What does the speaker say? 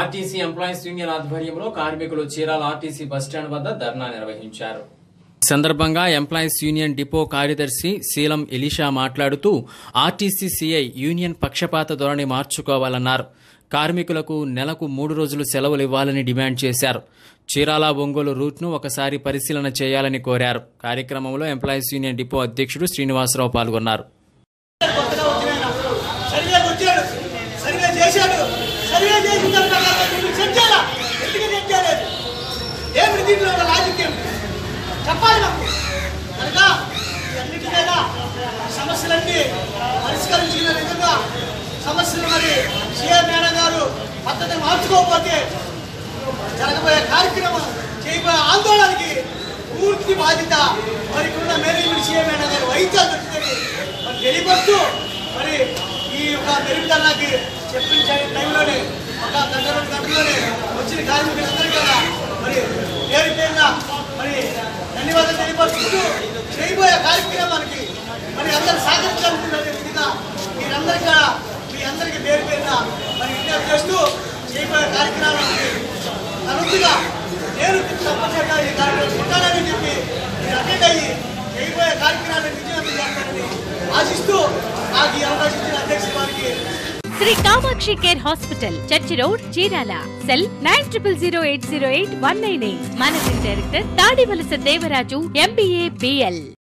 RTC employees union ఆధ్వర్యంలో కార్మికులు Chirala RTC bus stand వద్ద ధర్నా నిర్వహించారు ఈ సందర్భంగా ఎంప్లాయీస్ యూనియన్ డిపో కార్యదర్శి శీలం ఎలీషా మాట్లాడుతూ ఆర్టీసీ సీఐ యూనియన్ పక్షపాత ధోరణి మార్చుకోవాలన్నారు కార్మికులకు నెలకు మూడు రోజులు సెలవులు ఇవ్వాలని డిమాండ్ చేశారు చీరాల ఒంగోలు రూట్ను ఒకసారి పరిశీలన చేయాలని కోరారు కార్యక్రమంలో ఎంప్లాయీస్ యూనియన్ డిపో అధ్యక్షుడు శ్రీనివాసరావు పాల్గొన్నారు కొత్తగా వచ్చిన ఆయన సర్వేకి వచ్చాడు సర్వే చేశాడు సర్వే చేసిన తర్వాత నువ్వు సెట్ చేయాలా ఎందుకు సెట్ చేయలేదు ఏమిటి దీంట్లో ఉన్న లాజిక్ ఏమిటి చెప్పాలి మాకు కనుక అన్నిటి మీద సమస్యలన్నీ పరిష్కరించిన విధంగా సమస్యలు మరి సీఎం మేడం గారు పద్ధతి మార్చుకోకపోతే జరగబోయే కార్యక్రమం చేయబోయే ఆందోళనకి పూర్తి బాధ్యత మరి ఇక్కడున్న మేనేజ్మెంట్ సీఎం మేడం గారు వైద్యాలు దొరుకుతుంది మరి తెలియపరుస్తూ మరి ఈ యొక్క మెరుగుదలకి చెప్పిన టై- టైంలోనే ఒక గంట రెండు గంటల్లోనే వచ్చిన కార్మికులందరికీ కూడా మరి పేరు పేరున మరి ధన్యవాదాలు తెలియపరుచుకుంటూ చేయబోయే కార్యక్రమానికి మరి అందరూ సహకరించాలనుకునే విధంగా మీరందరికీ కూడా మీ అందరికీ పేరు పేరున మరి విజ్ఞప్తి చేస్తూ చేయబోయే కార్యక్రమానికి అనుకుగా నేను తప్పకుండా ఈ కార్యక్రమం ఉంటానని చెప్పి మీరు అటెండ్ అయ్యి చేయబోయే కార్యక్రమాన్ని విజయవంతం చేస్తారని ఆశిస్తూ నాకు ఈ అవకాశం ఇచ్చిన అధ్యక్షుల వారికి Shri Kamakshi care hospital church road Chirala cell nine triple zero eight zero eight one nine eight managing director Tadivalasa Devaraju MBA BL